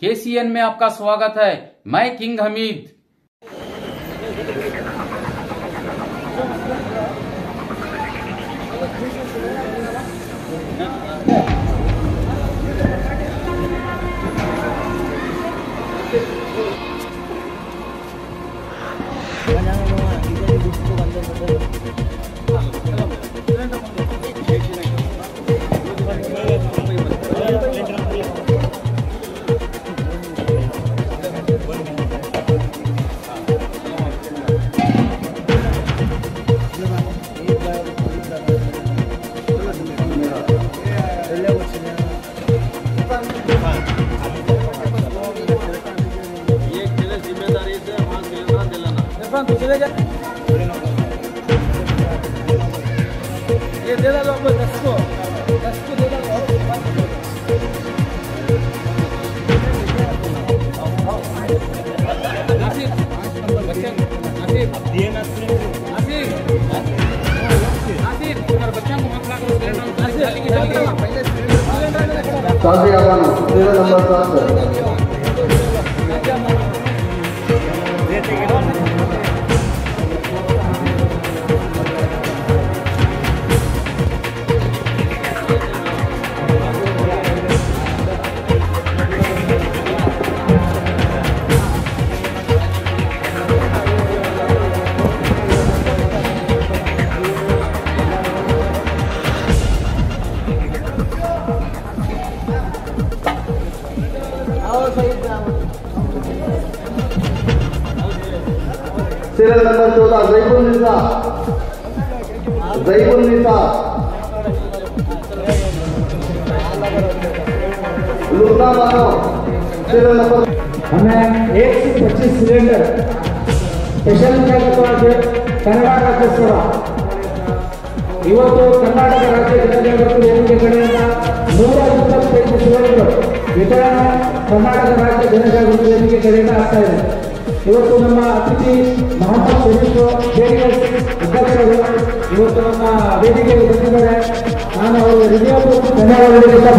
KCN में आपका स्वागत है मैं किंग हमीद ये तेरे जिम्मेदारी से वहाँ सिलेंडर दिलाना ये दे दो आपको दस को दस को दे दो नासिर बच्चे नासिर नासिर नासिर तुम्हारे बच्चों को मत लाकर सिलेंडर खाली की डाल पहले सिलेंडर साथी आपण तेरा नंबर सात सीरियल नंबर चौदह जयपुर निसा जयपुर निसा लुकना मानो सीरियल नंबर અને એકથી પચીસ સિલિન્ડર ಸ್ಪೆಷಲ್ ಕಾರ್ಯಕ್ರಮಕ್ಕೆ ಕನ್ನಡ ರಾಜ್ಯೋತ್ಸವ ಇವತ್ತು ಕರ್ನಾಟಕ ರಾಜ್ಯ ಜನಜಾಗೃತಿ ವೇದಿಕೆ ಕಡೆಯಿಂದ ನೂರ ಇಪ್ಪತ್ತೈದು ಸಿಲಿಂಡರ್ ವಿತರಣೆ ಕರ್ನಾಟಕ ರಾಜ್ಯ ಜನಜಾಗೃತಿ ವೇದಿಕೆ ಕಡೆಯಿಂದ ಆಗ್ತಾ ಇದೆ ಇವತ್ತು ನಮ್ಮ ಅತಿಥಿ ಮಹಮ್ಮದ್ ಶರೀಫ್ ಜೆಡಿಎಸ್ ಅಧ್ಯಕ್ಷರು ಇವತ್ತು ನಮ್ಮ ವೇದಿಕೆಗೆ ಬಂದಿದ್ದಾರೆ ನಾನು ಅವರು ಹೃದಯ ಧನ್ಯವಾದಗಳು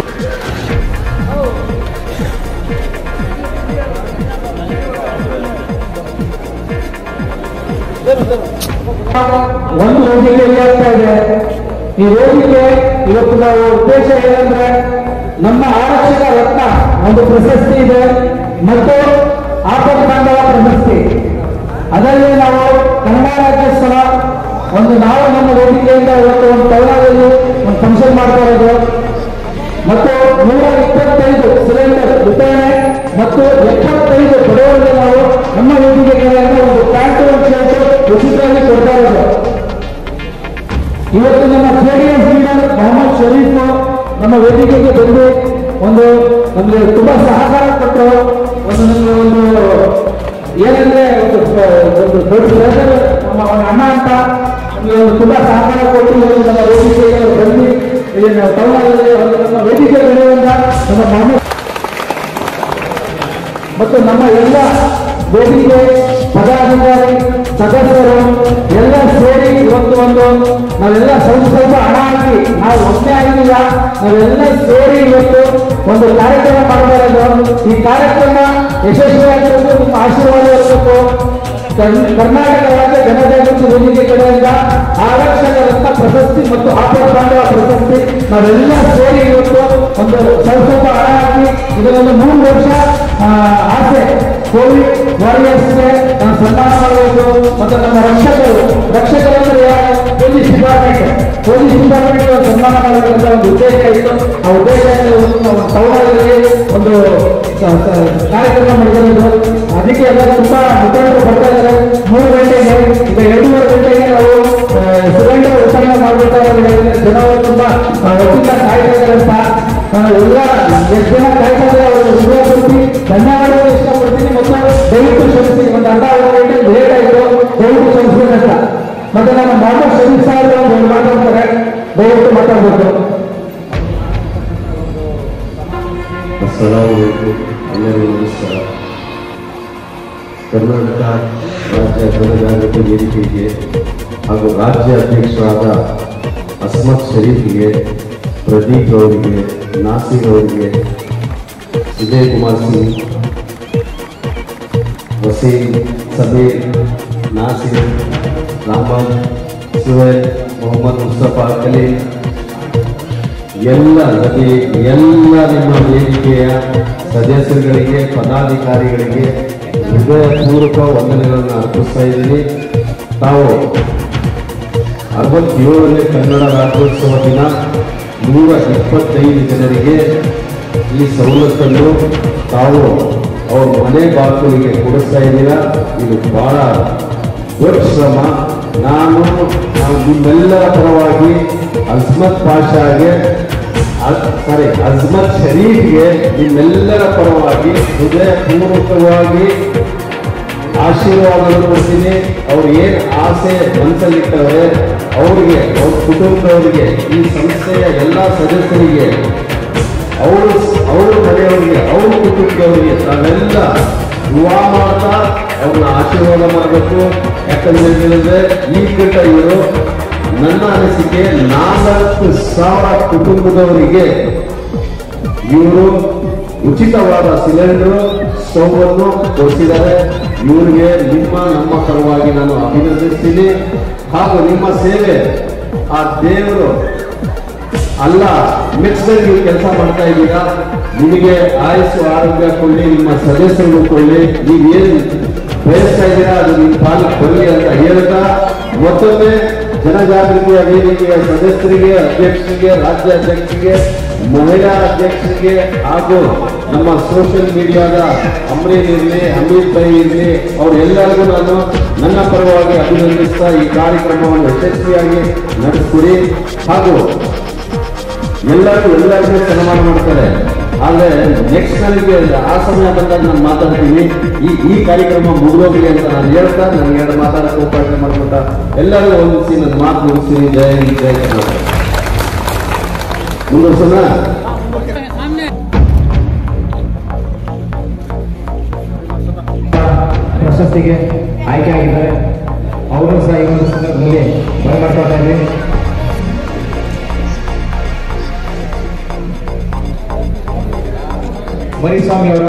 ಒಂದು ವೇದಿಕೆ ಆಗ್ತಾ ಇದೆ ಈ ವೇದಿಕೆ ಇವತ್ತು ನಾವು ಉದ್ದೇಶ ಏನಂದ್ರೆ ನಮ್ಮ ಆರಕ್ಷಕ ರತ್ನ ಒಂದು ಪ್ರಶಸ್ತಿ ಇದೆ ಮತ್ತು ಆಪದ ಬಾಂಧವ ಪ್ರಶಸ್ತಿ ಅದರಲ್ಲಿ ನಾವು ಕನ್ನಡ ರಾಜ್ಯೋತ್ಸವ ಒಂದು ನಾವು ನಮ್ಮ ವೇದಿಕೆಯಿಂದ ಇವತ್ತು ಒಂದು ತವಳದಲ್ಲಿ ಒಂದು ಫಂಕ್ಷನ್ ಮಾಡ್ತಾ ಇರೋದು ಮತ್ತು ನೂರ ಇಪ್ಪತ್ತೈದು ಸಿಲಿಂಡರ್ ವಿತರಣೆ ಮತ್ತು ಎಪ್ಪತ್ತೈದು ಬಡವರಿಗೆ ನಾವು ನಮ್ಮ ವೇದಿಕೆ ಕಡೆಯಿಂದ ಒಂದು ಪ್ಯಾಂಟ್ ಒಂದು ಶರ್ಟ್ ಉಚಿತವಾಗಿ ಕೊಡ್ತಾ ಇರೋದು ಇವತ್ತು ನಮ್ಮ ಜೆಡಿಎಸ್ ಲೀಡರ್ ಮೊಹಮ್ಮದ್ ಶರೀಫ್ ನಮ್ಮ ವೇದಿಕೆಗೆ ಬಂದು ಒಂದು ನಮಗೆ ತುಂಬಾ ಸಹಕಾರ ಕೊಟ್ಟರು ಒಂದು ನಮಗೆ ಒಂದು ಏನಂದ್ರೆ ಒಂದು ಒಂದು ದೊಡ್ಡ ಬ್ರದರ್ ನಮ್ಮ ಅವನ ಅಣ್ಣ ಅಂತ ನಮಗೆ ಒಂದು ತುಂಬಾ ಸಹಕಾರ ಕೊಟ್ಟು ಇವತ್ತು ನಮ್ಮ ವೇದಿಕೆಗೆ ಅವ್ರು ಬಂದು ಇಲ್ಲಿ ನಾವು ಟೌನಲ್ಲಿ ಒಂದು ನಮ್ಮ ವೇದಿಕೆ ಬೆಳೆಯುವಂತ ನಮ್ಮ ಮೊಹಮ್ಮದ್ ಮತ್ತು ನಮ್ಮ ಎಲ್ಲ ವೇದಿಕೆ ಪದಾಧಿಕಾರಿ ಸದಸ್ಯರು ಎಲ್ಲ ಸೇರಿ ಇವತ್ತು ಒಂದು ನಾವೆಲ್ಲ ಸ್ವಲ್ಪ ಸ್ವಲ್ಪ ಹಣ ಹಾಕಿ ನಾವು ಒಮ್ಮೆ ಆಗಿಲ್ಲ ನಾವೆಲ್ಲ ಸೇರಿ ಇವತ್ತು ಒಂದು ಕಾರ್ಯಕ್ರಮ ಮಾಡ್ತಾ ಇರೋದು ಈ ಕಾರ್ಯಕ್ರಮ ಯಶಸ್ವಿಯಾಗಬೇಕು ನಿಮ್ಮ ಆಶೀರ್ವಾದ ಇರಬೇಕು ಕರ್ನ- ಕರ್ನಾಟಕ ರಾಜ್ಯ ಜನಜಾಗೃತಿ ವೇದಿಕೆ ಕಡೆಯಿಂದ ಆರಕ್ಷಕ ರತ್ನ ಪ್ರಶಸ್ತಿ ಮತ್ತು ಆಪದ ಬಾಂಧವ ಪ್ರಶಸ್ತಿ ನಾವೆಲ್ಲ ಸೇರಿ ಇವತ್ತು ಒಂದು ಸ್ವಲ್ಪ ಸ್ವಲ್ಪ ಹಣ ಹಾಕಿ ಇದರೊಂದು ಮೂರು ವರ್ಷ ಆ, ಆಸೆ ಕೋವಿಡ್ ವಾರಿಯರ್ಸ್ಗೆ ನಾವು ಸನ್ಮಾನ ಮಾಡಬೇಕು ಮತ್ತು ನಮ್ಮ ರಕ್ಷಕರು ರಕ್ಷಕರು ಅಂದ್ರೆ ಯಾರು? ಪೊಲೀಸ್ ಡಿಪಾರ್ಟ್ಮೆಂಟ್ ಪೊಲೀಸ್ ಡಿಪಾರ್ಟ್ಮೆಂಟ್ ಸನ್ಮಾನ ಮಾಡಬೇಕಂತ ಒಂದು ಉದ್ದೇಶ ಇತ್ತು ಆ ಉದ್ದೇಶ ಟೌನಲ್ಲಿ ಒಂದು ಸ- ಸ- ಕಾರ್ಯಕ್ರಮ ಮಾಡಿರೋದು ಅದಕ್ಕೆ ಎಲ್ಲ ತುಂಬಾ ಮುಖಂಡರು ಬರ್ತಾ ಇದ್ದಾರೆ ಮೂರು ಗಂಟೆಗೆ ಈಗ ಎರಡೂವರೆ ಗಂಟೆಗೆ ನಾವು ಸಿಲಿಂಡರ್ ವಿತರಣೆ ಮಾಡಬೇಕಾದ್ರೆ ಜನರು ತುಂಬಾ ಆ, ಒತ್ತಿಗೆ ಕಾಯ್ತಾ ಇದ್ದಾರೆ ಅಂತ ನಾನು ಎಲ್ಲ ಎಷ್ಟು ಜನ ಕಾಯ್ತಾ ಇದ್ದಾರೆ ಅವರು ಹೃದಯ ಕೊಡ್ತೀನಿ ಧನ್ಯವಾದಗಳು ಇಷ್ಟಪಡ್ತೀನಿ ಮತ್ತು ದಯವಿಟ್ಟು ಕ್ಷಮಿಸಿ ಒಂದು ಅರ್ಧ ಗಂಟೆ ಲೇಟ್ ಆಯಿತು ದಯವಿಟ್ಟು ಕ್ಷಮಿಸ್ಬೇಕು ಅಂತ ಮತ್ತೆ ನಮ್ಮ ಮೊಹಮ್ಮದ್ ಶರೀಫ್ ಸಾಹೇಬ್ ಒಂದು ಮಾತಾಡ್ತಾರೆ ದಯವಿಟ್ಟು ಮಾತಾಡ್ಬೇಕು ಅಸ್ಸಲಾಮು ಅಲೈಕುಂ ಎಲ್ಲರಿಗೂ ನಮಸ್ಕಾರ ಕರ್ನಾಟಕ ರಾಜ್ಯ ಜನಜಾಗೃತಿ ವೇದಿಕೆಗೆ ಹಾಗೂ ರಾಜ್ಯ ಅಧ್ಯಕ್ಷರಾದ ಅಸ್ಮತ್ ಶರೀಫ್ಗೆ ಪ್ರದೀಪ್ ಅವರಿಗೆ ನಾಸಿರ್ ಅವರಿಗೆ ವಿಜಯ್ ಕುಮಾರ್ ಸಿಂಗ್ ವಸೀಂ ಸಮೀರ್ ನಾಸಿರ್ ರಾಮನ್ ಸುಹೇಲ್ ಮೊಹಮ್ಮದ್ ಮುಸ್ತಫಾ ಕಲೀಂ ಎಲ್ಲ ಜೊತೆ ಎಲ್ಲ ನಿಮ್ಮ ವೇದಿಕೆಯ ಸದಸ್ಯರುಗಳಿಗೆ ಪದಾಧಿಕಾರಿಗಳಿಗೆ ಹೃದಯಪೂರ್ವಕ ವಂದನೆಗಳನ್ನು ಅರ್ಪಿಸ್ತಾ ಇದ್ದೀನಿ ತಾವು ಅರವತ್ತೇಳನೇ ಕನ್ನಡ ರಾಜ್ಯೋತ್ಸವ ದಿನ ನೂರ ಇಪ್ಪತ್ತೈದು ಜನರಿಗೆ ಈ ಸವಲತ್ತನ್ನು ತಾವು ಅವ್ರ ಮನೆ ಬಾಗಿಲಿಗೆ ಕೊಡಿಸ್ತಾ ಇದ್ದೀರಾ ಇದು ಬಹಳ ದೊಡ್ಡ ಶ್ರಮ ನಾನು ನಾವು ನಿಮ್ಮೆಲ್ಲರ ಪರವಾಗಿ ಅಜ್ಮತ್ ಪಾಷಾಗೆ ಸಾರಿ ಅಜ್ಮತ್ ಶರೀಫ್ಗೆ ನಿಮ್ಮೆಲ್ಲರ ಪರವಾಗಿ ಹೃದಯಪೂರ್ವಕವಾಗಿ ಆಶೀರ್ವಾದವನ್ನು ಕೊಡ್ತೀನಿ ಅವ್ರು ಏನ್ ಆಸೆ ಮನಸ್ಸಲ್ಲಿಟ್ಟವ್ರೆ ಅವ್ರಿಗೆ ಅವ್ರ ಕುಟುಂಬದವರಿಗೆ ಈ ಸಂಸ್ಥೆಯ ಎಲ್ಲ ಸದಸ್ಯರಿಗೆ ಅವರು ಅವ್ರ ಮನೆಯವರಿಗೆ ಅವ್ರ ಕುಟುಂಬದವರಿಗೆ ತಾವೆಲ್ಲ ದುವಾ ಮಾಡ್ತಾ ಅವ್ರನ್ನ ಆಶೀರ್ವಾದ ಮಾಡಬೇಕು ಯಾಕಂದ್ರೆ ಹೇಳಿದ್ರೆ ಈ ಕಿಟ್ಟ ಇವರು ನನ್ನ ಅನಿಸಿಕೆ ನಾಲ್ಕು ಸಾವಿರ ಕುಟುಂಬದವರಿಗೆ ಇವರು ಉಚಿತವಾದ ಸಿಲಿಂಡರ್ ಸ್ಟವ್ ಅನ್ನು ಕೊಡಿಸಿದ್ದಾರೆ ಇವರಿಗೆ ನಿಮ್ಮ ನಮ್ಮ ಪರವಾಗಿ ನಾನು ಅಭಿನಂದಿಸ್ತೀನಿ ಹಾಗೂ ನಿಮ್ಮ ಸೇವೆ ಆ ದೇವರು ಅಲ್ಲ ಮೆಚ್ಚದಲ್ಲಿ ನೀವು ಕೆಲಸ ಮಾಡ್ತಾ ಇದ್ದೀರಾ ನಿಮಗೆ ಆಯುಸ್ಸು ಆರೋಗ್ಯ ಕೊಳ್ಳಿ ನಿಮ್ಮ ಸದಸ್ಯರು ಕೊಳ್ಳಿ ನೀವೇನು ಬಯಸ್ತಾ ಇದ್ದೀರಾ ಅದು ನಿಮ್ಮ ಪಾಲಕ್ಕೆ ಬರಲಿ ಅಂತ ಹೇಳ್ತಾ ಮತ್ತೊಮ್ಮೆ ಜನಜಾಗೃತಿಯ ವೇದಿಕೆಯ ಸದಸ್ಯರಿಗೆ ಅಧ್ಯಕ್ಷರಿಗೆ ರಾಜ್ಯ ಅಧ್ಯಕ್ಷರಿಗೆ ಮಹಿಳಾ ಅಧ್ಯಕ್ಷರಿಗೆ ಹಾಗೂ ನಮ್ಮ ಸೋಷಿಯಲ್ ಮೀಡಿಯಾದ ಅಮ್ರೀನ್ ಇರಲಿ ಅಮಿತ್ ಬೈ ಇರಲಿ ಅವರೆಲ್ಲರಿಗೂ ನಾನು ನನ್ನ ಪರವಾಗಿ ಅಭಿನಂದಿಸ್ತಾ ಈ ಕಾರ್ಯಕ್ರಮವನ್ನು ಯಶಸ್ವಿಯಾಗಿ ನಡೆಸಿಕೊಡಿ ಹಾಗೂ ಎಲ್ಲರೂ ಎಲ್ಲರಿಗೂ ಸನ್ಮಾನ ಮಾಡ್ತಾರೆ ಆದ್ರೆ ನೆಕ್ಸ್ಟ್ ನನಗೆ ಆ ಸಮಯ ಬಂದಾಗ ನಾನು ಮಾತಾಡ್ತೀನಿ ಈ ಈ ಕಾರ್ಯಕ್ರಮ ಮುಗಿದೋಗ್ಲಿ ಅಂತ ನಾನು ಹೇಳ್ತಾ ನನಗೆ ಎರಡು ಮಾತಾಡಕ್ಕೆ ಅವಕಾಶ ಮಾಡ್ಕೊಟ್ಟ ಎಲ್ಲರಿಗೂ ಹೊಂದಿಸಿ ನನ್ನ ಮಾತು ಮುಗಿಸ್ತೀನಿ ಜಯ ಹಿಂದ್, ಜಯ ಕರ್ನಾಟಕ ಮುಂದುವರ್ಸೋಣ ಪ್ರಶಸ್ತಿಗೆ ಆಯ್ಕೆ ಆಗಿದ್ದಾರೆ ಅವರು ಸಹ ಈ ಒಂದು ಸಂದರ್ಭದಲ್ಲಿ ಬರಮಾಡ್ತಾ ಇದ್ದೀವಿ ಮರಿಸ್ವಾಮಿ ಅವರ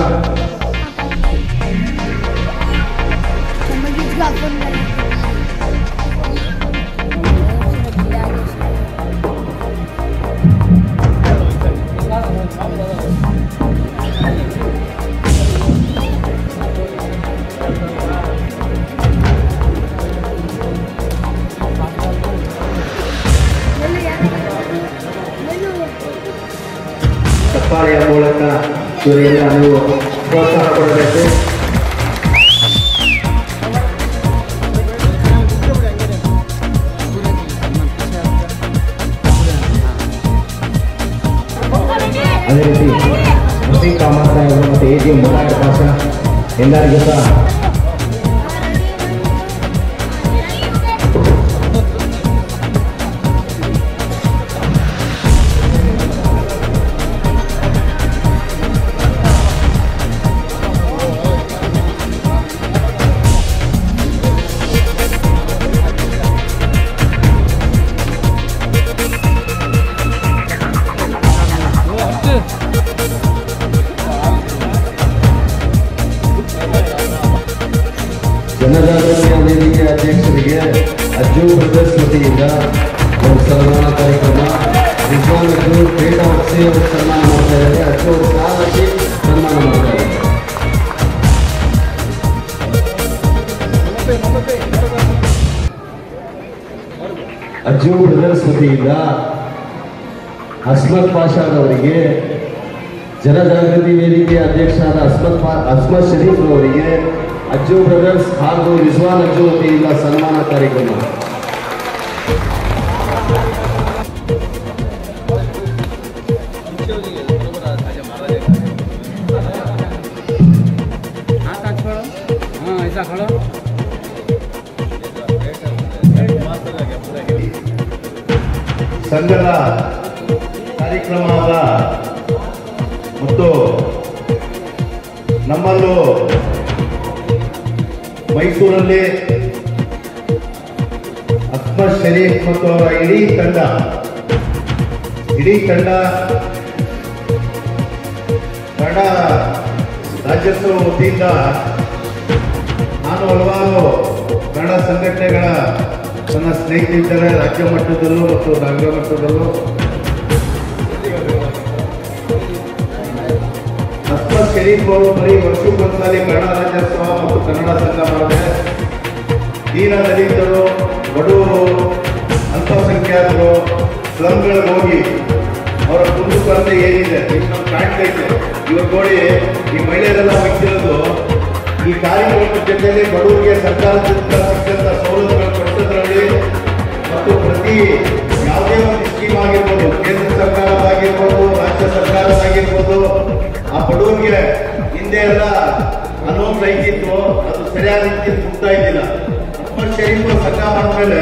ಚಪ್ಪಾಳೆಯ ಮೂಲಕ ಇವರಿಗೆಲ್ಲ ನೀವು ಪ್ರೋತ್ಸಾಹ ಕೊಡಬೇಕು ಅದೇ ರೀತಿ ಮುಸ್ಲಿಂ ಕಾಮತ್ ಸಾಹೇಬರು ಮತ್ತು ಎ ಜಿ ಮುರಾಟ ಭಾಷಾ ಎಲ್ಲರಿಗೂ ಸಹ ಜನಜಾಗೃತಿಯ ವೇದಿಕೆ ಅಧ್ಯಕ್ಷರಿಗೆ ಅಜ್ಜು ಬ್ರದರ್ಸ್ ವತಿಯಿಂದ ಒಂದು ಸನ್ಮಾನ ಕಾರ್ಯಕ್ರಮ ನಿಜವಾಗ್ಲೂ ಪೇಟ ಹೊರಿಸಿ ಅವರು ಸನ್ಮಾನ ಮಾಡ್ತಾ ಇದ್ದಾರೆ ಅಜ್ಜು ಅವರು ಸಾಲಕ್ಕೆ ಸನ್ಮಾನ ಮಾಡ್ತಾ ಇದ್ದಾರೆ ಅಜ್ಜು ಬ್ರದರ್ಸ್ ವತಿಯಿಂದ ಅಸ್ಮತ್ ಪಾಷಾದ್ ಅವರಿಗೆ ಜನಜಾಗೃತಿ ವೇದಿಕೆಯ ಅಧ್ಯಕ್ಷರಾದ ಅಸ್ಮತ್ ಪಾ ಅಸ್ಮತ್ ಶರೀಫ್ ಅವರಿಗೆ ಅಜ್ಜು ಬ್ರದರ್ಸ್ ಹಾಗೂ ರಿಜ್ವಾನ್ ಅಜ್ಜು ವತಿಯಿಂದ ಸನ್ಮಾನ ಕಾರ್ಯಕ್ರಮ हाथ हाथ छोड़ो हाँ ऐसा खड़ो ಸಂಘದ ಕಾರ್ಯಕ್ರಮವಾದ ಮತ್ತು ನಮ್ಮಲ್ಲೂ ಮೈಸೂರಲ್ಲಿ ಅಕ್ಬರ್ ಶರೀಫ್ ಮತ್ತು ಅವರ ಇಡೀ ತಂಡ ಇಡೀ ತಂಡ ಕನ್ನಡ ರಾಜ್ಯೋತ್ಸವ ವತಿಯಿಂದ ನಾನು ಹಲವಾರು ಕನ್ನಡ ಸಂಘಟನೆಗಳ ನನ್ನ ಸ್ನೇಹಿತರಿದ್ದಾರೆ ರಾಜ್ಯ ಮಟ್ಟದಲ್ಲೂ ಮತ್ತು ನಗರ ಮಟ್ಟದಲ್ಲೂ ಅಸ್ಮತ್ ಶರೀಫ್ ಅವರು ಬರೀ ವರ್ಷಕ್ಕೊಂದ್ಸಲಿ ಕನ್ನಡ ರಾಜ್ಯೋತ್ಸವ ಮತ್ತು ಕನ್ನಡ ಸಂಘ ಮಾಡಿದೆ ದೀನ ದಲಿತರು ಬಡವರು ಅಲ್ಪಸಂಖ್ಯಾತರು ಸ್ಲಮ್ಗಳಿಗೆ ಹೋಗಿ ಅವರ ಕುಂದುಕೊರತೆ ಏನಿದೆ ಈಗ ನಮ್ಗೆ ಕಾಣ್ತೈತೆ ಇವಾಗ ನೋಡಿ ಈ ಮಹಿಳೆಯರೆಲ್ಲ ಹೋಗ್ತಿರೋದು ಈ ಕಾರ್ಯಕ್ರಮದ ಜೊತೆಯಲ್ಲಿ ಬಡವರಿಗೆ ಸರ್ಕಾರದಿಂದ ಸಿಕ್ಕಂತ ಸವಲತ್ತುಗಳು ಕೊಡಿಸೋದ್ರಲ್ಲಿ ಮತ್ತು ಪ್ರತಿ ಯಾವುದೇ ಒಂದು ಸ್ಕೀಮ್ ಆಗಿರ್ಬೋದು ಕೇಂದ್ರ ಸರ್ಕಾರದಾಗಿರ್ಬೋದು ರಾಜ್ಯ ಸರ್ಕಾರದಾಗಿರ್ಬೋದು ಆ ಬಡವರಿಗೆ ಹಿಂದೆ ಎಲ್ಲ ಅನೌನ್ಸ್ ಐತಿತ್ತು ಅದು ಸರಿಯಾದ ರೀತಿಯಲ್ಲಿ ಮುಗ್ತಾ ಇದ್ದಿಲ್ಲ ಅಹ್ಮದ್ ಶರೀಫ್ ಸಂಘ ಮಾಡಿದ್ಮೇಲೆ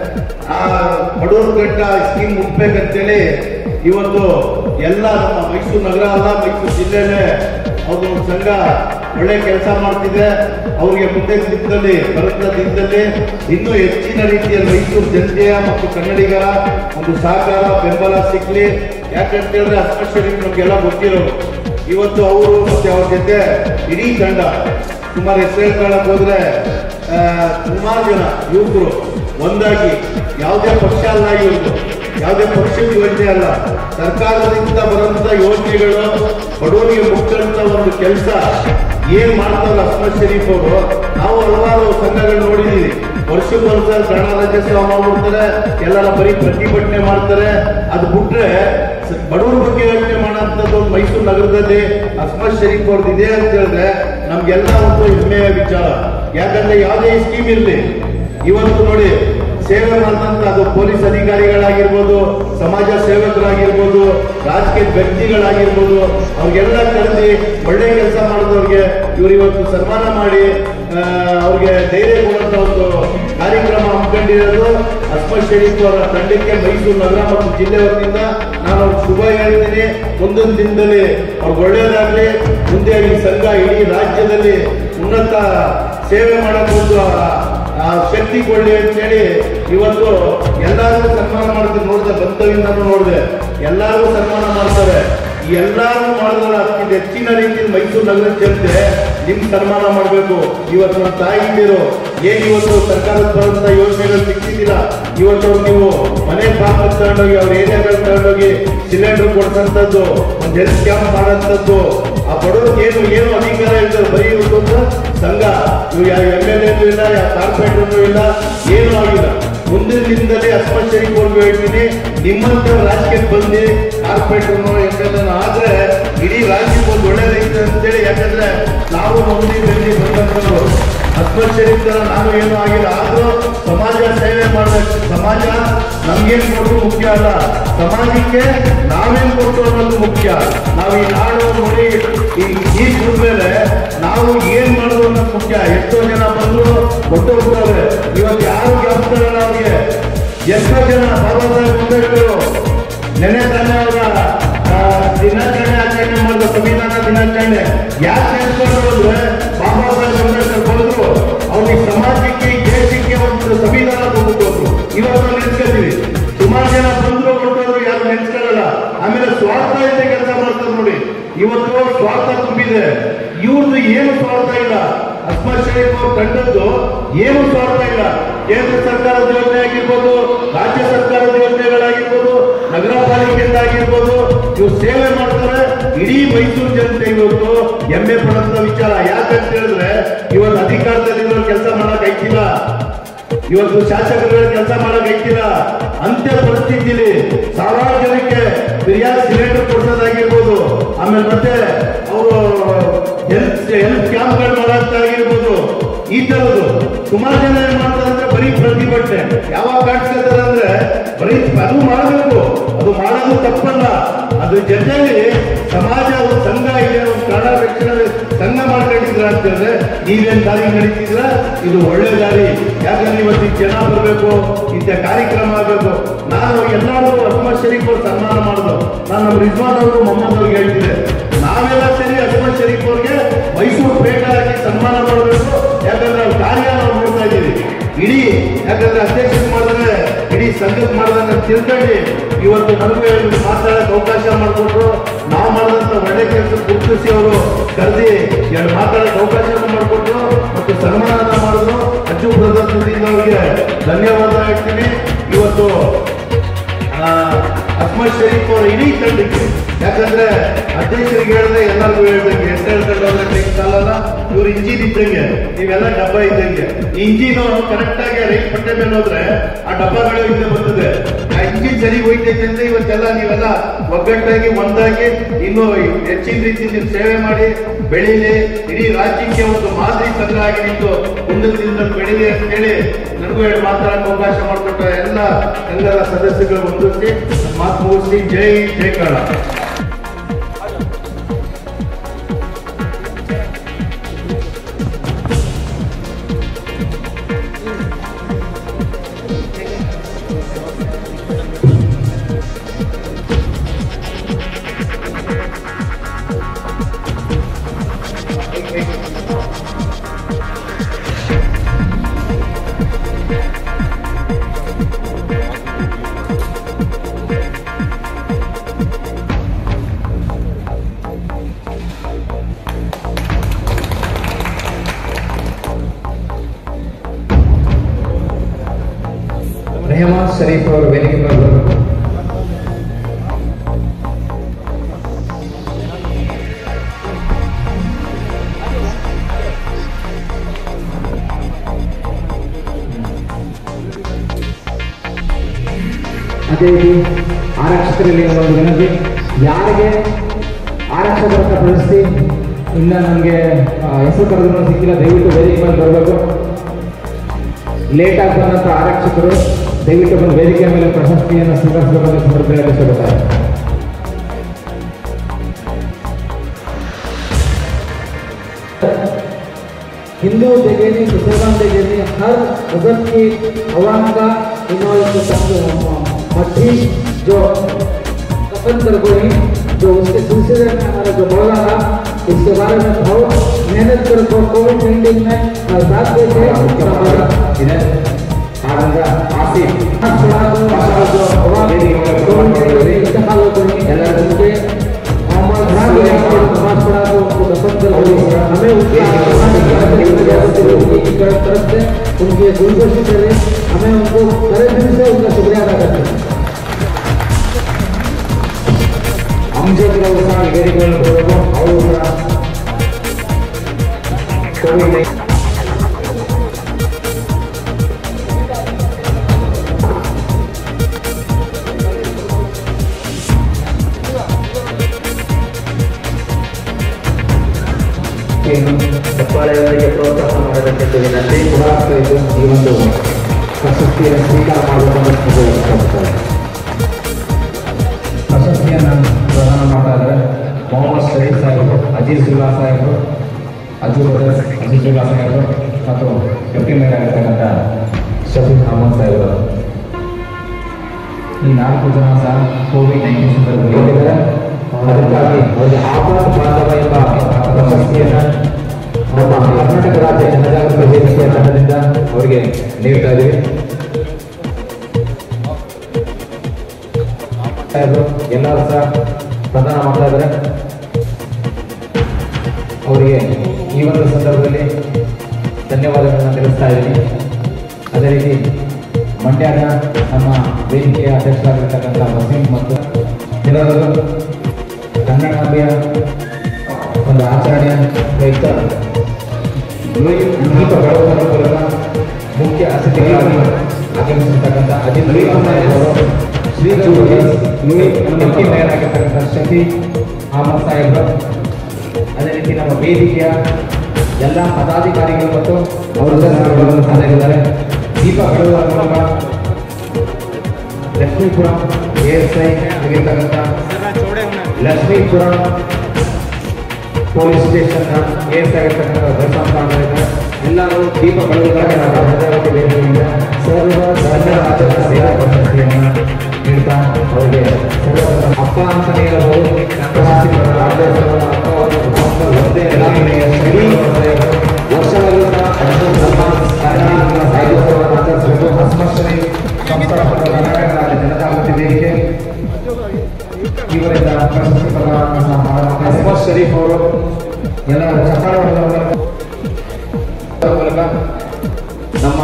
ಆ ಬಡವ್ರ ಗಂಟ ಸ್ಕೀಮ್ ಮುಟ್ಬೇಕಂತೇಳಿ ಇವತ್ತು ಎಲ್ಲ ನಮ್ಮ ಮೈಸೂರು ನಗರ ಅಲ್ಲ ಮೈಸೂರು ಜಿಲ್ಲೆಯಲ್ಲೇ ಅವ್ರ ಸಂಘ ಒಳ್ಳೆ ಕೆಲಸ ಮಾಡ್ತಿದೆ ಅವ್ರಿಗೆ ಮುಂದೆ ದಿನದಲ್ಲಿ ಬರುತ್ತ ದಿನದಲ್ಲಿ ಇನ್ನೂ ಹೆಚ್ಚಿನ ರೀತಿಯಲ್ಲಿ ಮೈಸೂರು ಜನತೆಯ ಮತ್ತು ಕನ್ನಡಿಗರ ಒಂದು ಸಹಕಾರ ಬೆಂಬಲ ಸಿಗ್ಲಿ ಯಾಕಂತ ಹೇಳಿದ್ರೆ ಅಸ್ಮತ್ ಶರೀಫ್ ನಮ್ಗೆಲ್ಲ ಗೊತ್ತಿರೋರು ಇವತ್ತು ಅವರು ಮತ್ತೆ ಅವ್ರ ಜೊತೆ ಇಡೀ ತಂಡ ಸುಮಾರು ಹೆಸರು ಹೇಳ್ಕೊಳ್ಳಕ್ ಹೋದ್ರೆ ಆ, ಸುಮಾರು ಜನ ಯುವಕರು ಒಂದಾಗಿ ಯಾವುದೇ ಪಕ್ಷ ಅಲ್ಲ ಇವ್ರದ್ದು ಯಾವುದೇ ಪಕ್ಷದ ಯೋಜನೆ ಅಲ್ಲ ಸರ್ಕಾರದಿಂದ ಬರುವಂತ ಯೋಜನೆಗಳು ಬಡವರಿಗೆ ಮುಟ್ಟಂತ ಒಂದು ಕೆಲಸ ಏನ್ ಮಾಡ್ತಾರಲ್ಲ ಅಹ್ಮದ್ ಶರೀಫ್ ಅವರು ನಾವು ಹಲವಾರು ಸಂಘಗಳು ನೋಡಿದೀವಿ ವರ್ಷಕ್ಕೆ ವರ್ಷ ಕನ್ನಡ ರಾಜ್ಯೋತ್ಸವ ಮಾಡ್ಬಿಡ್ತಾರೆ ಎಲ್ಲರ ಬರೀ ಪ್ರತಿಭಟನೆ ಮಾಡ್ತಾರೆ ಅದು ಬಿಟ್ರೆ ಸ- ಬಡವರ ಬಗ್ಗೆ ಯೋಚನೆ ಮಾಡೋಂಥದ್ದು ಒಂದು ಮೈಸೂರು ನಗರದಲ್ಲಿ ಅಹ್ಮದ್ ಶರೀಫ್ ಅವ್ರದ್ದು ಇದೆ ಅಂತ ಹೇಳಿದ್ರೆ ನಮ್ಗೆಲ್ಲ ಒಂದು ಹೆಮ್ಮೆಯ ವಿಚಾರ ಯಾಕಂದ್ರೆ ಯಾವುದೇ ಸ್ಕೀಮ್ ಇರಲಿ ಇವತ್ತು ನೋಡಿ ಸೇವೆ ಮಾಡಿದಂತ ಅದು ಪೊಲೀಸ್ ಅಧಿಕಾರಿಗಳಾಗಿರ್ಬೋದು ಸಮಾಜ ಸೇವಕರಾಗಿರ್ಬೋದು ರಾಜಕೀಯ ವ್ಯಕ್ತಿಗಳಾಗಿರ್ಬೋದು ಅವ್ರಿಗೆಲ್ಲ ಕರೆದಿ ಒಳ್ಳೆ ಕೆಲಸ ಮಾಡಿದವ್ರಿಗೆ ಇವ್ರು ಇವತ್ತು ಸನ್ಮಾನ ಮಾಡಿ ಆ, ಅವ್ರಿಗೆ ಧೈರ್ಯ ಕೊಡುವಂತ ಒಂದು ಕಾರ್ಯಕ್ರಮ ಹಮ್ಮಿಕೊಂಡಿರೋದು ಅಸ್ಮತ್ ಶರೀಫ್ ಅವರ ತಂಡಕ್ಕೆ ಮೈಸೂರು ನಗರ ಮತ್ತು ಜಿಲ್ಲೆ ವತಿಯಿಂದ ನಾನು ಅವ್ರಿಗೆ ಶುಭ ಹೇಳ್ತೀನಿ ಮುಂದಿನ ದಿನದಲ್ಲಿ ಅವ್ರಿಗೆ ಒಳ್ಳೆಯದಾಗಲಿ ಮುಂದೆ ಈ ಸಂಘ ಇಡೀ ರಾಜ್ಯದಲ್ಲಿ ಉನ್ನತ ಸೇವೆ ಮಾಡಕ್ಕೆ ಒಂದು ಆ- ಆ ಶಕ್ತಿ ಕೊಡ್ಲಿ ಅಂತೇಳಿ ಇವತ್ತು ಎಲ್ಲರಿಗೂ ಸನ್ಮಾನ ಮಾಡ್ತಾರೆ ನೋಡಿದೆ ಬಂತವಿಂದನೂ ನೋಡಿದೆ ಎಲ್ಲರಿಗೂ ಸನ್ಮಾನ ಮಾಡ್ತಾರೆ ಈ ಎಲ್ಲರೂ ಮಾಡಿದ್ರೆ ಅದಕ್ಕಿಂತ ಹೆಚ್ಚಿನ ರೀತಿಯಲ್ಲಿ ಮೈಸೂರು ನಗರದ ಜನತೆ ನಿಮ್ ಸನ್ಮಾನ ಮಾಡಬೇಕು ಇವತ್ತು ನಮ್ಮ ತಾಯಿಂದಿರು ಏನ್ ಇವತ್ತು ಸರ್ಕಾರದ ಬರುವಂತ ಯೋಜನೆಗಳು ಸಿಕ್ತಿದ್ದಿಲ್ಲ ಇವತ್ತು ಅವ್ರು ನೀವು ಮನೆ ಪಾಪ ತಗೊಂಡೋಗಿ ಅವ್ರ ಏರಿಯಾಗಳು ತಗೊಂಡೋಗಿ ಸಿಲಿಂಡರ್ ಕೊಡ್ಸಂತದ್ದು ಒಂದು ಹೆಲ್ತ್ ಕ್ಯಾಂಪ್ ಮಾಡೋಂಥದ್ದು ಆ ಬಡವ್ರಿಗೆ ಏನು ಏನು ಅಧಿಕಾರ ಇರ್ತದೆ ಬರೀ ಇವತ್ತೊಂದು ಸಂಘ ಇವ್ರು ಯಾವ ಎಮ್ ಎಲ್ ಎನೂ ಇಲ್ಲ ಯಾವ ಕಾರ್ಪೊರೇಟರ್ನೂ ಇಲ್ಲ ಏನೂ ಆಗಿಲ್ಲ ಮುಂದಿನ ದಿನದಲ್ಲಿ ಅಸ್ಮತ್ ಶರೀಫ್ ಅವ್ರಿಗೆ ಹೇಳ್ತೀನಿ ನಿಮ್ಮಂತ ರಾಜಕೀಯಕ್ಕೆ ಬಂದು ಕಾರ್ಪೊರೇಟರ್ನು ಎಮ್ ಎಲ್ ಎನ್ ಆದ್ರೆ ಇಡೀ ರಾಜ್ಯಕ್ಕೆ ಒಂದು ಒಳ್ಳೇದೈತೆ ಅಂತೇಳಿ ಯಾಕಂದ್ರೆ ನಾವು ನಮ್ಮದಿ ಬೆಲ್ಲಿ ಬಂದಂತರು ಅಸ್ಮತ್ ಶರೀಫ್ ತರ ನಾನು ಏನೂ ಆಗಿಲ್ಲ ಆದ್ರೂ ಸಮಾಜ ಸೇವೆ ಮಾಡಬೇಕು ಸಮಾಜ ನಮ್ಗೇನ್ ಕೊಟ್ಟು ಮುಖ್ಯ ಅಲ್ಲ ಸಮಾಜಕ್ಕೆ ನಾವೇನ್ ಕೊಟ್ಟು ಅನ್ನೋದು ಮುಖ್ಯ ನಾವು ಈ ನಾಡು ನೋಡಿ ಈ ಈ ಮೇಲೆ ನಾವು ಏನ್ ಮಾಡೋದು ಅನ್ನೋದು ಮುಖ್ಯ ಎಷ್ಟೋ ಜನ ಬಂದು ಕೊಟ್ಟು ಹೋಗ್ತಾರೆ ಇವತ್ತು ಯಾರು ಜ್ಞಾಪಿಸ್ತಾರಲ್ಲ ಅವ್ರಿಗೆ ಎಷ್ಟೋ ಜನ ಬಾಬಾ ಸಾಹೇಬ್ ಅಂಬೇಡ್ಕರ್ ನೆನೆ ತಾನೇ ಅವರ ಆ, ದಿನಾಚರಣೆ ಆಚರಣೆ ಮಾಡಿದ ಸಂವಿಧಾನ ದಿನಾಚರಣೆ ಯಾಕೆ ನೆನ್ಸ್ಕೊಂಡ್ರು ಅಂದ್ರೆ ಬಾಬಾ ಸಾಹೇಬ್ ಅಂಬೇಡ್ಕರ್ ಬಂದ್ರು ಅವ್ರಿಗೆ ಸಮಾಜಕ್ಕೆ ಈ ದೇಶಕ್ಕೆ ಒಂದು ಸಂವಿಧಾನ ಕೊಟ್ಟು ಹೋದ್ರು ಇವತ್ತು ನಾವು ನೆನ್ಸ್ಕೊತೀವಿ ಸುಮಾರು ಜನ ಬಂದ್ರು ಕೊಟ್ಟರು ಯಾರು ನೆನ್ಸ್ಕೊಳ್ಳಲ್ಲ ಆಮೇಲೆ ಸ್ವಾರ್ಥ ಇದ್ದ ಕೆಲಸ ಮಾಡ್ತಾರೆ ನೋಡಿ ಇವತ್ತು ಸ್ವಾರ್ಥ ತುಂಬಿದೆ ಇವ್ರದ್ದು ಏನು ಸ್ವಾರ್ಥ ಇಲ್ಲ ಅಸ್ಮತ್ ಶರೀಫ್ ಅವ್ರು ಕಂಡದ್ದು ಏನು ಸ್ವಾರ್ಥ ಇಲ್ಲ ಕೇಂದ್ರ ಸರ್ಕಾರದ ಯೋಜನೆ ಆಗಿರ್ಬೋದು ರಾಜ್ಯ ಸರ್ಕಾರದ ಯೋಜನೆಗಳಾಗಿರ್ಬೋದು ನಗರ ಪಾಲಿಕೆಯಿಂದ ಆಗಿರ್ಬೋದು ಇವ್ರು ಸೇವೆ ಮಾಡ್ತಾರೆ ಇಡೀ ಮೈಸೂರು ಜನತೆ ಇವತ್ತು ಹೆಮ್ಮೆ ಪಡುವಂತ ವಿಚಾರ ಯಾಕಂತ ಹೇಳಿದ್ರೆ ಇವತ್ತು ಅಧಿಕಾರದಲ್ಲಿ ಕೆಲಸ ಮಾಡಕ್ ಐತಿಲ್ಲ ಇವತ್ತು ಶಾಸಕರುಗಳ ಕೆಲಸ ಮಾಡಕ್ ಐತಿಲ್ಲ ಅಂತ್ಯ ಪರಿಸ್ಥಿತಿಲಿ ಸಾವಿರಾರು ಜನಕ್ಕೆ ಫ್ರೀಯಾಗಿ ಸಿಲಿಂಡರ್ ಕೊಡ್ಸೋದಾಗಿರ್ಬೋದು ಆಮೇಲೆ ಮತ್ತೆ ಅವರು ಹೆಲ್ತ್ ಹೆಲ್ತ್ ಕ್ಯಾಂಪ್ಗಳು ಮಾಡೋದಾಗಿರ್ಬೋದು ಈ ತರದ್ದು ಸುಮಾರು ಜನ ಏನ್ ಮಾಡ್ತಾರೆ ಅಂದ್ರೆ ಬರೀ ಪ್ರತಿಭಟನೆ ಯಾವಾಗ ಕಾಣಿಸ್ಕೊತಾರೆ ಅಂದ್ರೆ ಬರೀ ಅದು ಮಾಡಬೇಕು ಅದು ಮಾಡೋದು ತಪ್ಪಲ್ಲ ಅದ್ರ ಜೊತೆಯಲ್ಲಿ ಸಮಾಜ ಒಂದು ಸಂಘ ಇದೆ ಒಂದು ಕನ್ನಡ ರಕ್ಷಣೆ ಸಂಘ ಮಾಡ್ಕೊಂಡಿದ್ರ ಅಂತ ಹೇಳಿದ್ರೆ ನೀವೇನ್ ದಾರಿ ನಡೀತಿದ್ರ ಇದು ಒಳ್ಳೆ ದಾರಿ ಯಾಕಂದ್ರೆ ಇವತ್ತು ಈ ಜನ ಬರಬೇಕು ಇಂಥ ಕಾರ್ಯಕ್ರಮ ಆಗಬೇಕು ನಾನು ಎಲ್ಲರೂ ಅಹ್ಮದ್ ಶರೀಫ್ ಅವ್ರು ಸನ್ಮಾನ ಮಾಡಿದ್ರು ನಾನು ನಮ್ಮ ರಿಜ್ವಾನ್ ಅವರು ಮೊಹಮ್ಮದ್ ಅವ್ರಿಗೆ ಹೇಳ್ತಿದ್ದೆ ನಾವೆಲ್ಲ ಸೇರಿ ಅಹ್ಮದ್ ಶರೀಫ್ ಅವ್ರಿಗೆ ಮೈಸೂರು ಪೇಟ ಹಾಕಿ ಸನ್ಮಾನ ಮಾಡಬೇಕು ಯಾಕಂದ್ರೆ ಅವ್ರ ಕಾರ್ಯ ನಾವು ನೋಡ್ತಾ ಇದ್ದೀವಿ ಇಡೀ ಯಾಕಂದ್ರೆ ಅಧ್ಯಕ್ಷರು ಮಾಡಿದ್ರೆ ಇಡೀ ಸಂಘಕ್ಕೆ ಮಾಡಿದಂಗೆ ತಿಳ್ಕೊಂಡು ಇವತ್ತು ನನಗೆ ಮಾತಾಡಕ್ಕೆ ಅವಕಾಶ ಮಾಡಿಕೊಟ್ರು ನಾವು ಮಾಡಿದಂತ ಒಳ್ಳೆ ಕೆಲಸ ಗುರುತು ನಿಲ್ಲಿಸಿ ಅವರು ಕರೆದಿ ಎರಡು ಮಾತಾಡೋಕೆ ಅವಕಾಶವನ್ನು ಮಾಡಿಕೊಟ್ರು ಮತ್ತು ಸನ್ಮಾನ ಮಾಡಿದ್ರು ಅಜ್ಜು ಬ್ರದರ್ಸ್ ವತಿಯಿಂದ ಅವರಿಗೆ ಧನ್ಯವಾದ ಹೇಳ್ತೀನಿ ಇವತ್ತು ಆ, ಅಹ್ಮದ್ ಶರೀಫ್ ಅವರ ಇಡೀ ತಂಡಕ್ಕೆ ಯಾಕಂದ್ರೆ ಅಧ್ಯಕ್ಷರಿಗೆ ಹೇಳಿದ್ರೆ ಎಲ್ಲರಿಗೂ ಹೇಳ್ದಂಗೆ ಎಷ್ಟು ಹೇಳ್ಕೊಂಡು ಹೋದ್ರೆ ಟೈಮ್ ಸಾಲಲ್ಲ ಇವ್ರು ಇಂಜಿನ್ ಇದ್ದಂಗೆ ನೀವೆಲ್ಲ ಡಬ್ಬ ಇದ್ದಂಗೆ ಈ ಇಂಜಿನ್ ಕರೆಕ್ಟ್ ಆಗಿ ರೈಲ್ ಪಟ್ಟೆ ಮೇಲೆ ಹೋದ್ರೆ ಆ ಡಬ್ಬಗಳು ಹಿಂದೆ ಬರ್ತದೆ ಆ ಇಂಜಿನ್ ಸರಿ ಹೋಯ್ತೈತೆ ಅಂದ್ರೆ ಇವತ್ತೆಲ್ಲ ನೀವೆಲ್ಲ ಒಗ್ಗಟ್ಟಾಗಿ ಒಂದಾಗಿ ಇನ್ನು ಹೆಚ್ಚಿನ ರೀತಿ ನೀವು ಸೇವೆ ಮಾಡಿ ಬೆಳೀಲಿ ಇಡೀ ರಾಜ್ಯಕ್ಕೆ ಒಂದು ಮಾದರಿ ಸಂಘ ಆಗಿ ನಿಂತು ಮುಂದದಿಂದ ಬೆಳೀಲಿ ಅಂತ ಹೇಳಿ ನನಗೂ ಹೇಳಿ ಮಾತಾಡಕ್ಕೆ ಅವಕಾಶ ಮಾಡಿಕೊಟ್ಟ ಎಲ್ಲ ಸಂಘದ ಸದಸ್ಯಗಳು ಮುಂದಕ್ಕೆ ಮಾತು ಮುಗಿಸಿ ಜೈ ಜೈ ಕನ್ನಡ ರೆಹಮಾನ್ ಶರೀಫ್ ಅವರು ವೇದಿಕೆ ಮೇಲೆ ಬರಬೇಕು ಅದೇ ರೀತಿ ಆರಕ್ಷಕರಲ್ಲಿ ಒಂದು ವಿನಂತಿ ಯಾರಿಗೆ ಆರಕ್ಷಕರ ಪ್ರಶಸ್ತಿ ಇನ್ನ ನಮಗೆ ಹೆಸರು ಕರೆದ್ರು ಸಿಕ್ಕಿಲ್ಲ ದಯವಿಟ್ಟು ವೇದಿಕೆ ಮೇಲೆ ಬರಬೇಕು ಲೇಟ್ ಆಗಿ ಬಂದಂತ ಆರಕ್ಷಕರು ದಯವಿಟ್ಟು ಬಂದು ವೇದಿಕೆ ಮೇಲೆ ಪ್ರಶಸ್ತಿಯನ್ನು ಸ್ವೀಕರಿಸಬೇಕಂತ ಸಂದರ್ಭದಲ್ಲಿ ಇಷ್ಟಪಡ್ತಾರೆ हिंदू देखेंगे मुसलमान देखेंगे हर मजहब की अवाम का इन्वॉल्व मट्टी जो कफन करकोई जो उसके सिलसिले में हमारा जो मौलाना इसके बारे में बहुत मेहनत करको कोविड नाइन्टीन में साथ देते हमारा ಆನಂದ ಆಸಿಫ್ इंतकाल हो गई ಎಲ್ಲರಿಗೆ मोहम्मद राबी नमाज पढ़ा तो उनको दफन कर दिया हमें उनके उनकी तरफ से उनकी गुलगोशी करें हमें उनको तरह दिल से उनका शुक्रिया अदा करते हैं ಅಮ್ಜದ್ ರವರು ಸಹ ವೇದಿಕೆಯನ್ನು ಬರಬೇಕು ಅವರು ಸಹ ಕೋವಿಡ್ ಹೆಬ್ಬಾಳೆಯವರಿಗೆ ಪ್ರೋತ್ಸಾಹ ಮಾಡಬೇಕೆಂದು ವಿನಂತಿ ಪುರಾಸ್ತ ಇದು ಈ ಒಂದು ಪ್ರಶಸ್ತಿಯನ್ನು ಸ್ವೀಕಾರ ಮಾಡುವುದನ್ನು ಇಷ್ಟಪಡ್ತಾರೆ ಪ್ರಶಸ್ತಿಯನ್ನು ಪ್ರದಾನ ಮಾಡ್ತಾ ಇದ್ದಾರೆ ಮೊಹಮ್ಮದ್ ಶರೀಫ್ ಸಾಹೇಬರು ಅಜೀಜುಲ್ಲಾ ಸಾಹೇಬರು ಅಜೂರ್ ಬ್ರದರ್ಸ್ ಅಜೀಜುಲ್ಲಾ ಸಾಹೇಬರು ಮತ್ತು ಡೆಪ್ಟಿ ಮೇಯರ್ ಆಗಿರ್ತಕ್ಕಂಥ ಶಫೀಕ್ ಅಹಮದ್ ಸಾಹೇಬರು ಈ ನಾಲ್ಕು ಜನ ಸಹ ಕೋವಿಡ್ ನೈನ್ಟೀನ್ ಸಂದರ್ಭದಲ್ಲಿ ಹೇಳಿದ್ದಾರೆ ಅದಕ್ಕಾಗಿ ಅವರಿಗೆ ಆಪತ್ ಬಾಂಧವ ಎಂಬ ಪ್ರಶಸ್ತಿಯನ್ನು ನಮ್ಮ ಕರ್ನಾಟಕ ರಾಜ್ಯ ಜನಜಾಗೃತಿ ವೇದಿಕೆಯ ತಂಡದಿಂದ ಅವರಿಗೆ ನೀಡ್ತಾ ಇದ್ದೀವಿ ಸಾಹೇಬರು ಎಲ್ಲರೂ ಸಹ ಪ್ರದಾನ ಮಾಡ್ತಾ ಇದ್ದಾರೆ ಅವರಿಗೆ ಈ ಒಂದು ಸಂದರ್ಭದಲ್ಲಿ ಧನ್ಯವಾದಗಳನ್ನು ತಿಳಿಸ್ತಾ ಇದ್ದೀನಿ ಅದೇ ರೀತಿ ಮಂಡ್ಯದ ನಮ್ಮ ವೇದಿಕೆಯ ಅಧ್ಯಕ್ಷರಾಗಿರ್ತಕ್ಕಂಥ ವಸೀಂ ಮತ್ತು ಕೆಲವರು ಕನ್ನಡಾಂಬೆಯ ಒಂದು ಆಚರಣೆಯ ಪ್ರಯುಕ್ತ ದೀಪ ಬೆಳಗುವುದರ ಮೂಲಕ ಮುಖ್ಯ ಅತಿಥಿಗಳಾಗಿ ಆಗಮಿಸಿರ್ತಕ್ಕಂಥ ಅಜಿತ್ ಅವರು ಶ್ರೀಗಳಿಗೆ ಡೆಪ್ಟಿ ಮೇಯರ್ ಆಗಿರ್ತಕ್ಕಂಥ ಶಫಿ ಅಹಮದ್ ಸಾಹೇಬರು ಅದೇ ರೀತಿ ನಮ್ಮ ವೇದಿಕೆಯ ಎಲ್ಲ ಪದಾಧಿಕಾರಿಗಳು ಮತ್ತು ಅವರು ಸಹ ಸಾಧಿಸಿದ್ದಾರೆ ದೀಪ ಬೆಳಗುವುದರ ಮೂಲಕ ಲಕ್ಷ್ಮೀಪುರಂ ಎ ಎಸ್ ಐ ಆಗಿರ್ತಕ್ಕಂಥ Lakshmipuram police station A S ಆಗಿರ್ತಕ್ಕಂಥ ದರ್ಶನ ಮಾಡಿದ್ದಾರೆ ಎಲ್ಲರೂ ದೀಪ ಬೆಳಗುವುದಕ್ಕೆ ನಾವು ಭದ್ರಾವತಿ ವೇದಿಕೆಯಿಂದ ಸರ್ವ ಧನ್ಯ ರಾಜ್ಯದ ಸೇವಾ ಪ್ರಶಸ್ತಿಯನ್ನು ನೀಡ್ತಾ ಅವರಿಗೆ ಸರ್ವ ಅಪ್ಪ ಅಂತಾನೆ ಹೇಳಬಹುದು ಪ್ರಶಸ್ತಿ ಪಡೆದ ರಾಜ್ಯೋತ್ಸವದ ಅಪ್ಪ ಅವರು ಒಂದೇ ಲಾವಣೆಯ ಶ್ರೀ ವರ್ಷಗಳೂ ಸಹ ಅರ್ಜುನ್ ಸನ್ಮಾನ್ ಕರ್ನಾಟಕ ಸಾಹಿತ್ಯೋತ್ಸವವನ್ನು ಆಚರಿಸಬೇಕು ಹಸ್ಮಶ್ರೀ ಸಂಸ್ಥಾಪಕ ಕರ್ನಾಟಕ ರಾಜ್ಯ ಜನಜಾಗೃತಿ ವೇದಿಕೆ ಇವರಿಂದ ಪ್ರಶಸ್ತಿ ಪ್ರದಾನವನ್ನು ಸಹ ಮಾಡಲಾಗಿದೆ. ಅಹ್ಮದ್ ಶರೀಫ್ ಅವರು ಎಲ್ಲ ಚಪ್ಪಾಳೆ ಹೊಡೆದವರ ಮೂಲಕ ನಮ್ಮ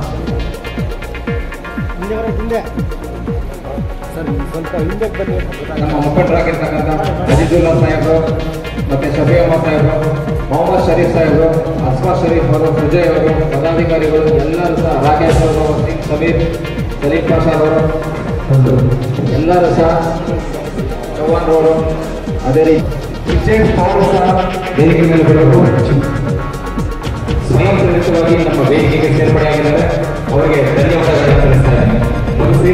ನಮ್ಮ ಮುಖಂಡರಾಗಿರ್ತಕ್ಕಂಥ ಅಜಿಜುಲ್ಲಾ ಸಾಹೇಬರು ಮತ್ತೆ ಶಫಿಯಮ್ಮ ಸಾಹೇಬರು ಮೊಹಮ್ಮದ್ ಶರೀಫ್ ಸಾಹೇಬರು ಅಸ್ಮಾ ಶರೀಫ್ ಅವರು ಸುಜಯ್ ಅವರು ಪದಾಧಿಕಾರಿಗಳು ಎಲ್ಲರೂ ಸಹ ರಾಕೇಶ್ ಅವರು ಸಿಂಗ್ ಸಮೀರ್ ಸಲೀಂ ಪಾಷಾ ಅವರು ಎಲ್ಲರೂ ಸಹ ಚೌಹಾಣ್ ಅವರು ಅದೇ ರೀತಿ ವಿಜಯ್ ಅವರು ಸಹ ವೇದಿಕೆ ಮೇಲೆ ಬರಬೇಕು ಸ್ವಯಂ ಪ್ರೇರಿತವಾಗಿ ನಮ್ಮ ವೇದಿಕೆಗೆ ಸೇರ್ಪಡೆಯಾಗಿದ್ದಾರೆ ಅವರಿಗೆ ಧನ್ಯವಾದಗಳನ್ನು ತಿಳಿಸ್ತಾರೆ ಮುಗಿಸಿ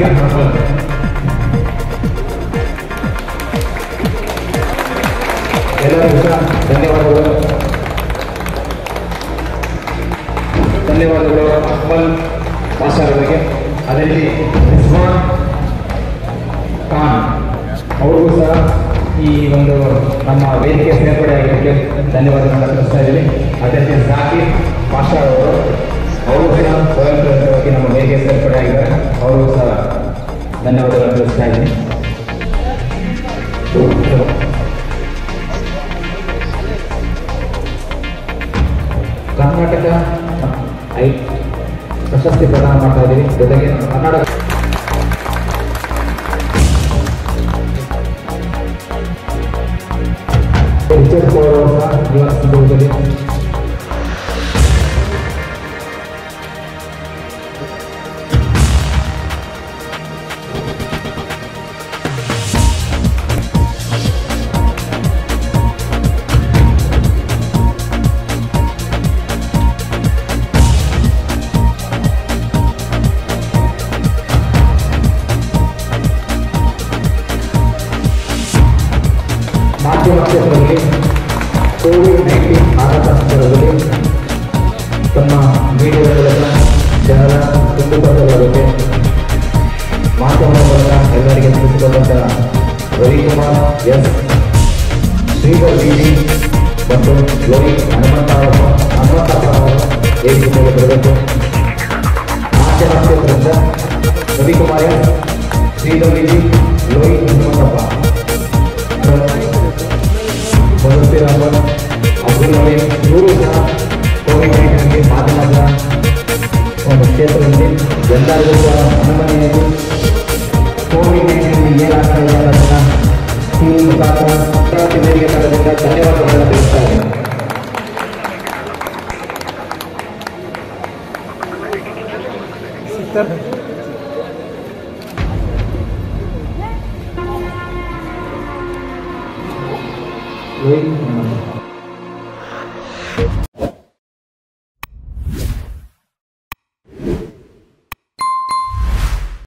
ಎಲ್ಲರಿಗೂ ಸಹ ಧನ್ಯವಾದಗಳು ಧನ್ಯವಾದಗಳು ಅಕ್ಮಲ್ ಪಾಷಾರವರಿಗೆ ಅದೇ ರೀತಿ ರಿಸ್ವಾನ್ ಖಾನ್ ಅವ್ರಿಗೂ ಸಹ ಈ ಒಂದು ನಮ್ಮ ವೇದಿಕೆ ಸೇರ್ಪಡೆಯಾಗಿದ್ದಕ್ಕೆ ಧನ್ಯವಾದಗಳನ್ನು ತಿಳಿಸ್ತಾ ಇದ್ದೀವಿ ಅದೇ ರೀತಿ ಜಾಕೀರ್ ಪಾಷಾ ಅವರು ಅವರು ಸಹ ಸ್ವಯಂಪ್ರೇರಿತವಾಗಿ ನಮ್ಮ ವೇದಿಕೆ ಸೇರ್ಪಡೆಯಾಗಿದ್ದಾರೆ ಅವರು ಸಹ ಧನ್ಯವಾದಗಳನ್ನು ತಿಳಿಸ್ತಾ ಇದ್ದೀನಿ ಕರ್ನಾಟಕ ಐ ಪ್ರಶಸ್ತಿ ಪ್ರದಾನ ಮಾಡ್ತಾ ಇದ್ದೀವಿ ಜೊತೆಗೆ ಕರ್ನಾಟಕ ರಿಚರ್ಡ್ ಪವರ್ ಅವರು ಸಹ ನಿವಾಸ ಸಂದರ್ಭದಲ್ಲಿ ಮಾಧ್ಯಮ ಕ್ಷೇತ್ರದಲ್ಲಿ ಕೋವಿಡ್ ನೈನ್ಟೀನ್ ಆಘಾತ ಸಂದರ್ಭದಲ್ಲಿ ತಮ್ಮ ಮೀಡಿಯಾಗಳನ್ನು ಜನರ ಕುಂದುಕೊರತೆಗಳ ಬಗ್ಗೆ ಮಾಧ್ಯಮದ ಮೂಲಕ ಎಲ್ಲರಿಗೆ ತಿಳಿಸಿಕೊಂಡಂಥ ರವಿಕುಮಾರ್ ಎಸ್ ಶ್ರೀಧರ್ ಬಿಜಿ ಮತ್ತು ಲೋಹಿತ್ ಹನುಮಂತಪ್ಪ ಹನುಮಂತಪ್ಪ ಅವರು ವೇದಿಕೆ ಮೇಲೆ ಬರಬೇಕು ಮಾಧ್ಯಮ ಕ್ಷೇತ್ರದಿಂದ ರವಿಕುಮಾರ್ ಎಸ್ ಶ್ರೀಧರ್ ಬಿಜಿ ಲೋಹಿತ್ ಹನುಮಂತಪ್ಪ ಬರುತ್ತಿರುವ ಅಬ್ದುಲ್ ನವೀನ್ ಇವರು ಸಹ ಕೋವಿಡ್ ನೈನ್ಟೀನ್ಗೆ ಮಾಧ್ಯಮದ ಒಂದು ಕ್ಷೇತ್ರದಲ್ಲಿ ಎಲ್ಲರಿಗೂ ಸಹ ಅನುಮತಿಯಾಗಿ ಕೋವಿಡ್ ನೈನ್ಟೀನ್ ಏನಾಗ್ತಾ ಇದೆ ಅನ್ನೋದನ್ನ ಟಿವಿ ಮುಖಾಂತರ ಅಮರಾವತಿ ವೇದಿಕೆ ತಂಡದಿಂದ ಧನ್ಯವಾದಗಳನ್ನು ತಿಳಿಸ್ತಾ ಇದ್ದೀನಿ ರೋಹಿತ್